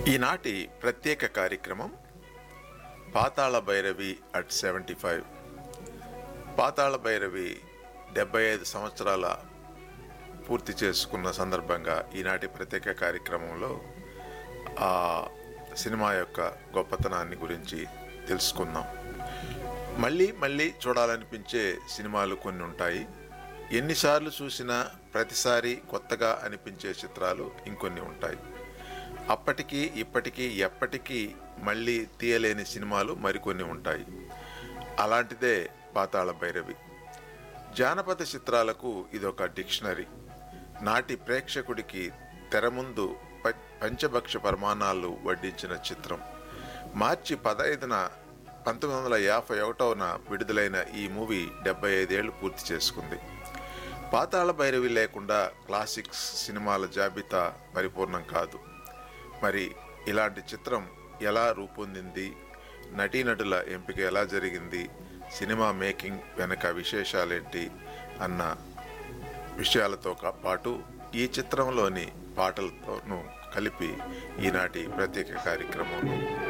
ఈనాటి ప్రత్యేక కార్యక్రమం Pathala Bhairavi at seventy five Pathala Bhairavi డెబ్బై ఐదు సంవత్సరాల పూర్తి చేసుకున్న సందర్భంగా ఈనాటి ప్రత్యేక కార్యక్రమంలో ఆ సినిమా యొక్క గొప్పతనాన్ని గురించి తెలుసుకుందాం మళ్ళీ మళ్ళీ చూడాలనిపించే సినిమాలు కొన్ని ఉంటాయి ఎన్నిసార్లు చూసినా ప్రతిసారి కొత్తగా అనిపించే చిత్రాలు ఇంకొన్ని ఉంటాయి అప్పటికి ఇప్పటికీ ఎప్పటికీ మళ్ళీ తీయలేని సినిమాలు మరికొన్ని ఉంటాయి అలాంటిదే పాతాళ భైరవి జానపద చిత్రాలకు ఇదొక డిక్షనరీ నాటి ప్రేక్షకుడికి తెర ముందు ప- పంచభక్ష పరిమాణాలు వడ్డించిన చిత్రం మార్చి పదహైదున పంతొమ్మిది వందల యాభై ఒకటవన విడుదలైన ఈ మూవీ డెబ్బై ఐదేళ్లు పూర్తి చేసుకుంది పాతాళ భైరవి లేకుండా క్లాసిక్స్ సినిమాల జాబితా పరిపూర్ణం కాదు మరి ఇలాంటి చిత్రం ఎలా రూపొందింది నటీనటుల ఎంపిక ఎలా జరిగింది సినిమా మేకింగ్ వెనక విశేషాలేంటి అన్న విషయాలతో కా- పాటు ఈ చిత్రంలోని పాటలతోనూ కలిపి ఈనాటి ప్రత్యేక కార్యక్రమంలో